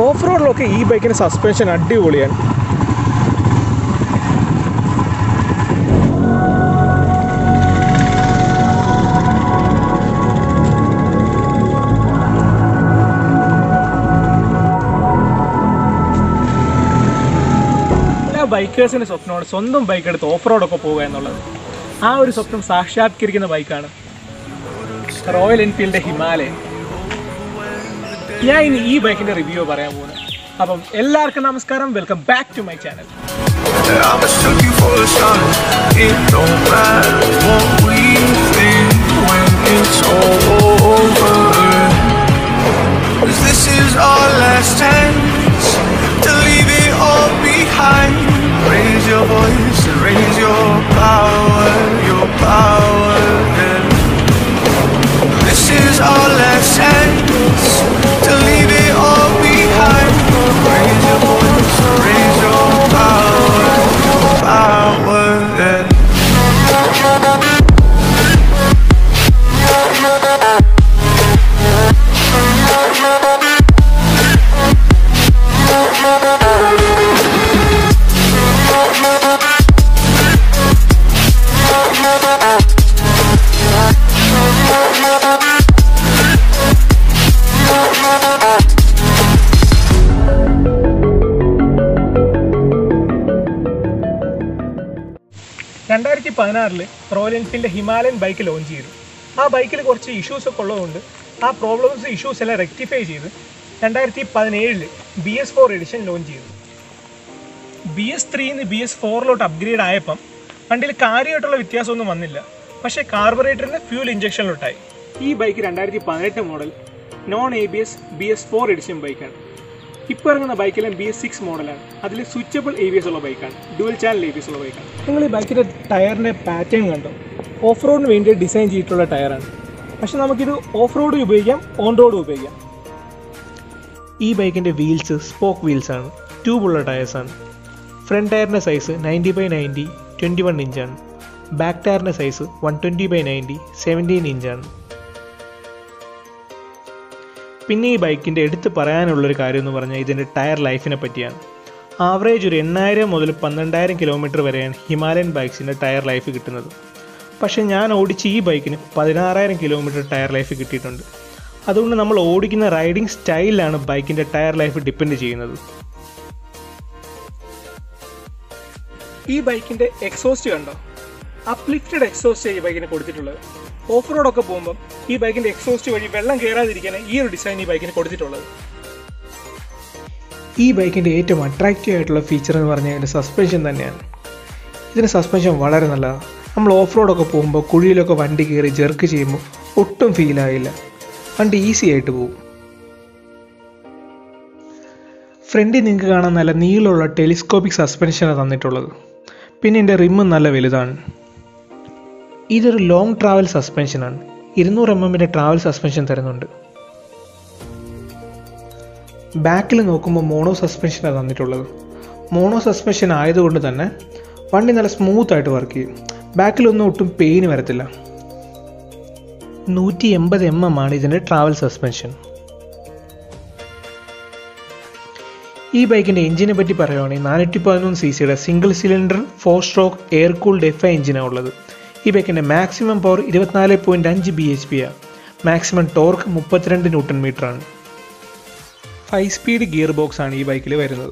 Of റോഡിലൊക്കെ ഈ ബൈക്കിന് സസ്പെൻഷൻ അടിപൊളിയാണ് എല്ലാ ബൈക്കേഴ്സിൻ്റെ സ്വപ്നമാണ് സ്വന്തം ബൈക്ക് എടുത്ത് ഓഫ് റോഡൊക്കെ പോകുക എന്നുള്ളത് ആ ഒരു സ്വപ്നം സാക്ഷാത്കരിക്കുന്ന ബൈക്കാണ് റോയൽ എൻഫീൽഡിൻ്റെ ഹിമാലയൻ ഞാൻ ഇനി ഈ ബൈക്കിൻ്റെ റിവ്യൂ പറയാൻ പോകുന്നത് അപ്പം എല്ലാവർക്കും നമസ്കാരം welcome back to my channel I mistook you for a son. It don't matter what we think when it's all over. 'Cause this is our last chance to leave it all behind. Raise your voice and raise your power, your power. yeah. This is our last chance to leave it all behind. Raise your voice, raise your power, your power. yeah. രണ്ടായിരത്തി പതിനാറിൽ Royal Enfield Himalayan bike launch ചെയ്തു ആ ബൈക്കിൽ കുറച്ച് issues ഒക്കെ ഉള്ളതുകൊണ്ട് ആ problems issues എല്ലാം റെക്ടിഫൈ ചെയ്ത് രണ്ടായിരത്തി പതിനേഴില് B S four edition launch ചെയ്തു ബി എസ് ത്രീന്ന് ബി എസ് ഫോറിലോട്ട് അപ്ഗ്രേഡ് ആയപ്പം വണ്ടിയിൽ കാര്യമായിട്ടുള്ള വ്യത്യാസമൊന്നും വന്നില്ല പക്ഷേ കാർബറേറ്ററിന് ഫ്യൂൽ ഇഞ്ചക്ഷനിലോട്ടായി ഈ ബൈക്ക് രണ്ടായിരത്തി പതിനെട്ട് model non A B S B S four edition ബൈക്കാണ് ഇപ്പോൾ ഇറങ്ങുന്ന ബൈക്കെല്ലാം ബി എസ് സിക്സ് മോഡലാണ് അതിൽ സ്വിച്ചബിൾ എ ബി എസ് ഉള്ള ബൈക്കാണ് dual channel A B S ഉള്ള ബൈക്കാണ് നിങ്ങൾ ഈ ബൈക്കിൻ്റെ ടയറിൻ്റെ പാറ്റേൺ കണ്ടോ ഓഫ് റോഡിന് വേണ്ടി ഡിസൈൻ ചെയ്തിട്ടുള്ള ടയറാണ് പക്ഷെ നമുക്കിത് ഓഫ് റോഡും ഉപയോഗിക്കാം ഓൺ റോഡും ഉപയോഗിക്കാം ഈ ബൈക്കിൻ്റെ വീൽസ് സ്പോക്ക് വീൽസ് ആണ് ട്യൂബുള്ള ടയേഴ്സാണ് ഫ്രണ്ട് ടയറിൻ്റെ size ninety by ninety twenty one ഇഞ്ചാണ് ബാക്ക് ടയറിൻ്റെ size one twenty by ninety seventeen ഇഞ്ചാണ് പിന്നെ ഈ ബൈക്കിൻ്റെ എടുത്ത് പറയാനുള്ളൊരു കാര്യം എന്ന് പറഞ്ഞാൽ ഇതിൻ്റെ ടയർ ലൈഫിനെ പറ്റിയാണ് ആവറേജ് ഒരു എണ്ണായിരം മുതൽ പന്ത്രണ്ടായിരം കിലോമീറ്റർ വരെയാണ് ഹിമാലയൻ ബൈക്സിൻ്റെ ടയർ ലൈഫ് കിട്ടുന്നത് പക്ഷേ ഞാൻ ഓടിച്ച ഈ ബൈക്കിന് പതിനാറായിരം കിലോമീറ്റർ ടയർ ലൈഫ് കിട്ടിയിട്ടുണ്ട് അതുകൊണ്ട് നമ്മൾ ഓടിക്കുന്ന റൈഡിംഗ് സ്റ്റൈലിലാണ് ബൈക്കിൻ്റെ ടയർ ലൈഫ് ഡിപ്പെൻഡ് ചെയ്യുന്നത് ഈ ബൈക്കിൻ്റെ എക്സോസ്റ്റ് കണ്ടോ അപ്ലിഫ്റ്റഡ് എക്സോസ്റ്റ് ഈ ബൈക്കിന് കൊടുത്തിട്ടുള്ളത് ഓഫ് റോഡൊക്കെ പോകുമ്പോൾ ഈ ബൈക്കിൻ്റെ എക്സോസ്റ്റ് വഴി വെള്ളം കയറാതിരിക്കാൻ ഈ ഒരു ഡിസൈൻ ഈ ബൈക്കിന് കൊടുത്തിട്ടുള്ളത് ഈ ബൈക്കിൻ്റെ ഏറ്റവും അട്രാക്റ്റീവ് ആയിട്ടുള്ള ഫീച്ചർ എന്ന് പറഞ്ഞാൽ ഇതിൻ്റെ സസ്പെൻഷൻ തന്നെയാണ് ഇതിൻ്റെ സസ്പെൻഷൻ വളരെ നല്ലതാണ് നമ്മൾ ഓഫ് റോഡൊക്കെ പോകുമ്പോൾ കുഴിയിലൊക്കെ വണ്ടി കയറി ജെർക്ക് ചെയ്യുമ്പോൾ ഒട്ടും ഫീൽ ആയില്ല വണ്ടി ഈസി ആയിട്ട് പോകും ഫ്രണ്ടിൽ നിങ്ങൾക്ക് കാണാൻ നല്ല നീളമുള്ള ടെലിസ്കോപ്പിക് സസ്പെൻഷനാണ് തന്നിട്ടുള്ളത് പിന്നെ എൻ്റെ റിമ്മ് നല്ല വലുതാണ് ഇതൊരു ലോങ് ട്രാവൽ സസ്പെൻഷനാണ് ഇരുന്നൂറ് എം എമ്മിൻ്റെ ട്രാവൽ സസ്പെൻഷൻ തരുന്നുണ്ട് ബാക്കിൽ നോക്കുമ്പോൾ മോണോ സസ്പെൻഷനാണ് തന്നിട്ടുള്ളത് മോണോ സസ്പെൻഷൻ ആയതുകൊണ്ട് തന്നെ വണ്ടി നല്ല സ്മൂത്ത് ആയിട്ട് വർക്ക് ചെയ്യും ബാക്കിലൊന്നും ഒട്ടും പെയിന് വരത്തില്ല നൂറ്റി എൺപത് എം എം ആണ് ഇതിൻ്റെ ട്രാവൽ സസ്പെൻഷൻ ഈ ബൈക്കിൻ്റെ എഞ്ചിനെ പറ്റി പറയുവാണെങ്കിൽ നാനൂറ്റി പതിനൊന്ന് സി സിയുടെ single cylinder four stroke air cooled F I എഞ്ചിനാണ് ഉള്ളത് ഈ ബൈക്കിൻ്റെ മാക്സിമം പവർ ഇരുപത്തിനാല് പോയിൻറ്റ് അഞ്ച് ബി എച്ച് പി ആണ് മാക്സിമം ടോർക്ക് മുപ്പത്തിരണ്ട് ന്യൂട്ടൺ മീറ്റർ ആണ് ഫൈവ് സ്പീഡ് ഗിയർ ബോക്സ് ആണ് ഈ ബൈക്കിൽ വരുന്നത്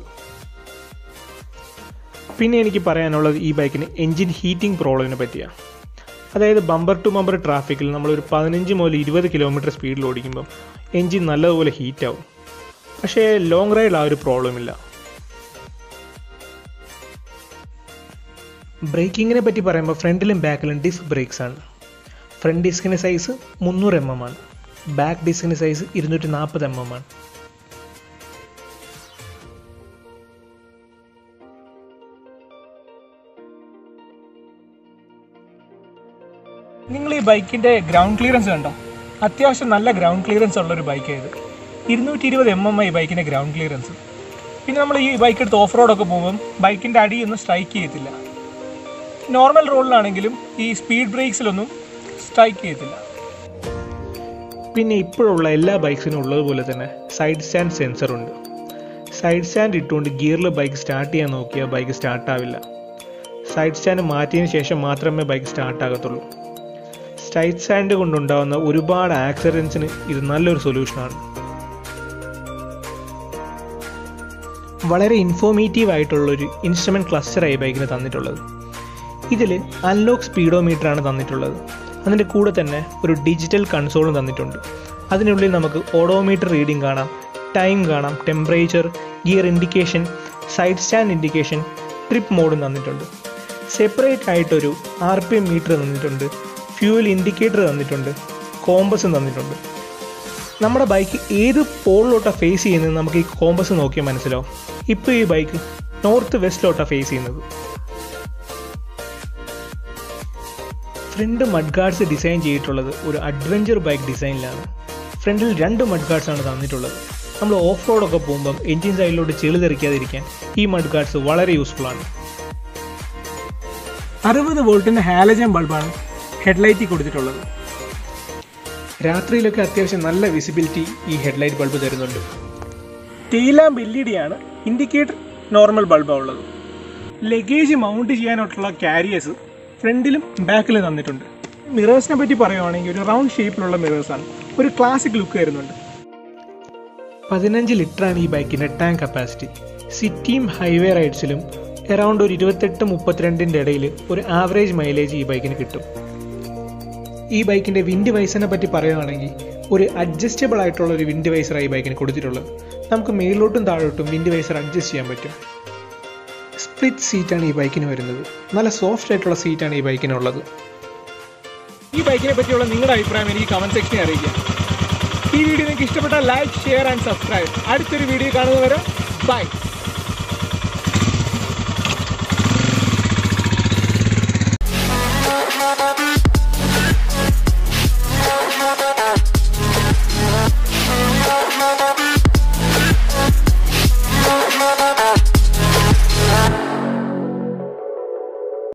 പിന്നെ എനിക്ക് പറയാനുള്ളത് ഈ ബൈക്കിന് എൻജിൻ ഹീറ്റിംഗ് പ്രോബ്ലമിനെ പറ്റിയാണ് അതായത് ബമ്പർ ടു ബമ്പർ ട്രാഫിക്കിൽ നമ്മളൊരു പതിനഞ്ച് മുതൽ ഇരുപത് കിലോമീറ്റർ സ്പീഡിൽ ഓടിക്കുമ്പം എൻജിൻ നല്ലതുപോലെ ഹീറ്റ് ആവും പക്ഷേ ലോങ് റൈഡിൽ ആ ഒരു പ്രോബ്ലം ഇല്ല ബ്രേക്കിങ്ങിനെ പറ്റി പറയുമ്പോൾ ഫ്രണ്ടിലും ബാക്കിലും ഡിസ്ക് ബ്രേക്സ് ആണ് ഫ്രണ്ട് ഡിസ്കിൻ്റെ സൈസ് മുന്നൂറ് എം എം ആണ് ബാക്ക് ഡിസ്കിൻ്റെ സൈസ് ഇരുന്നൂറ്റി നാൽപ്പത് എം എം ആണ് നിങ്ങൾ ഈ ബൈക്കിൻ്റെ ഗ്രൗണ്ട് ക്ലിയറൻസ് കണ്ടോ അത്യാവശ്യം നല്ല ഗ്രൗണ്ട് ക്ലിയറൻസ് ഉള്ള ഒരു ബൈക്കാണ് ഇത് ഇരുന്നൂറ്റി ഇരുപത് എം എം ഐ ബൈക്കിൻ്റെ ഗ്രൗണ്ട് ക്ലിയറൻസ് പിന്നെ നമ്മൾ ഈ ബൈക്ക് എടുത്ത് ഓഫ് റോഡൊക്കെ പോകുമ്പം ബൈക്കിൻ്റെ അടിയൊന്നും സ്ട്രൈക്ക് ചെയ്യത്തില്ല നോർമൽ റോഡിലാണെങ്കിലും ഈ സ്പീഡ് ബ്രേക്സിലൊന്നും സ്ട്രൈക്ക് ചെയ്യത്തില്ല പിന്നെ ഇപ്പോഴുള്ള എല്ലാ ബൈക്സിനും ഉള്ളതുപോലെ തന്നെ സൈഡ് സ്റ്റാൻഡ് സെൻസർ ഉണ്ട് സൈഡ് സ്റ്റാൻഡ് ഇട്ടുകൊണ്ട് ഗിയറിൽ ബൈക്ക് സ്റ്റാർട്ട് ചെയ്യാൻ നോക്കിയാൽ ബൈക്ക് സ്റ്റാർട്ടാവില്ല സൈഡ് സ്റ്റാൻഡ് മാറ്റിയതിന് ശേഷം മാത്രമേ ബൈക്ക് സ്റ്റാർട്ടാകത്തുള്ളൂ സൈഡ് സ്റ്റാൻഡ് കൊണ്ടുണ്ടാകുന്ന ഒരുപാട് ആക്സിഡൻസിന് ഇത് നല്ലൊരു സൊല്യൂഷനാണ് വളരെ ഇൻഫോർമേറ്റീവ് ആയിട്ടുള്ളൊരു ഇൻസ്ട്രുമെൻറ്റ് ക്ലസ്റ്ററായി ബൈക്കിന് തന്നിട്ടുള്ളത് ഇതിൽ അൺലോക്ക് സ്പീഡോമീറ്റർ ആണ് തന്നിട്ടുള്ളത് അതിൻ്റെ കൂടെ തന്നെ ഒരു ഡിജിറ്റൽ കൺസോളും തന്നിട്ടുണ്ട് അതിനുള്ളിൽ നമുക്ക് ഓഡോമീറ്റർ റീഡിംഗ് കാണാം ടൈം കാണാം temperature gear indication side stand indication trip മോഡും തന്നിട്ടുണ്ട് സെപ്പറേറ്റ് ആയിട്ടൊരു ആർ പി എം മീറ്റർ തന്നിട്ടുണ്ട് ഫ്യൂവൽ ഇൻഡിക്കേറ്റർ തന്നിട്ടുണ്ട് കോമ്പസും തന്നിട്ടുണ്ട് നമ്മുടെ ബൈക്ക് ഏത് പോളിലോട്ടാണ് ഫേസ് ചെയ്യുന്നത് നമുക്ക് ഈ കോമ്പസ് നോക്കിയാൽ മനസ്സിലാവും ഇപ്പോൾ ഈ ബൈക്ക് നോർത്ത് വെസ്റ്റിലോട്ടാണ് ഫേസ് ചെയ്യുന്നത് ഫ്രണ്ട് മഡ് ഗാർഡ്സ് ഡിസൈൻ ചെയ്തിട്ടുള്ളത് ഒരു അഡ്വഞ്ചർ ബൈക്ക് ഡിസൈനിലാണ് ഫ്രണ്ടിൽ രണ്ട് മഡ് ഗാർഡ്സ് ആണ് തന്നിട്ടുള്ളത് നമ്മൾ ഓഫ് റോഡൊക്കെ പോകുമ്പം എൻജിൻ സൈഡിലോട്ട് ചെളി തെറിക്കാതിരിക്കാൻ ഈ മഡ് ഗാർഡ്സ് വളരെ യൂസ്ഫുൾ ആണ് അറുപത് വോൾട്ടിൻ്റെ ഹാലജൻ ബൾബാണ് ഹെഡ്ലൈറ്റിൽ കൊടുത്തിട്ടുള്ളത് രാത്രിയിലൊക്കെ അത്യാവശ്യം നല്ല വിസിബിലിറ്റി ഈ ഹെഡ്ലൈറ്റ് ബൾബ് തരുന്നുണ്ട് tail lamp L E D ആണ് ഇൻഡിക്കേറ്റർ നോർമൽ ബൾബാണ് ഉള്ളത് ലഗേജ് മൗണ്ട് ചെയ്യാനായിട്ടുള്ള ക്യാരിയേഴ്സ് ഫ്രണ്ടിലും ബാക്കിലും തന്നിട്ടുണ്ട് മിറേഴ്സിനെ പറ്റി പറയുവാണെങ്കിൽ ഒരു റൗണ്ട് ഷേപ്പിലുള്ള മിറേഴ്സാണ് ഒരു ക്ലാസിക് ലുക്ക് വരുന്നുണ്ട് പതിനഞ്ച് ലിറ്ററാണ് ഈ ബൈക്കിൻ്റെ ടാങ്ക് കപ്പാസിറ്റി സിറ്റിയും ഹൈവേ റൈഡ്സിലും അറൗണ്ട് ഒരു ഇരുപത്തെട്ട് മുപ്പത്തിരണ്ടിൻ്റെ ഇടയിൽ ഒരു ആവറേജ് മൈലേജ് ഈ ബൈക്കിന് കിട്ടും ഈ ബൈക്കിൻ്റെ വിൻഡ് വൈസറിനെ പറ്റി പറയുകയാണെങ്കിൽ ഒരു അഡ്ജസ്റ്റബിൾ ആയിട്ടുള്ള ഒരു വിൻഡ് വൈസർ ഈ ബൈക്കിന് കൊടുത്തിട്ടുള്ളത് നമുക്ക് മേലോട്ടും താഴോട്ടും വിൻഡ് വൈസർ അഡ്ജസ്റ്റ് ചെയ്യാൻ പറ്റും സ്പ്ലിറ്റ് സീറ്റാണ് ഈ ബൈക്കിന് വരുന്നത് നല്ല സോഫ്റ്റ് ആയിട്ടുള്ള സീറ്റാണ് ഈ ബൈക്കിനുള്ളത് ഈ ബൈക്കിനെ പറ്റിയുള്ള നിങ്ങളുടെ അഭിപ്രായം എനിക്ക് കമന്റ് സെക്ഷനിൽ അറിയിക്കാം ഈ വീഡിയോ നിങ്ങൾക്ക് ഇഷ്ടപ്പെട്ടാൽ ലൈക്ക് ഷെയർ ആൻഡ് സബ്സ്ക്രൈബ് അടുത്തൊരു വീഡിയോ കാണുന്നവരെ ബൈ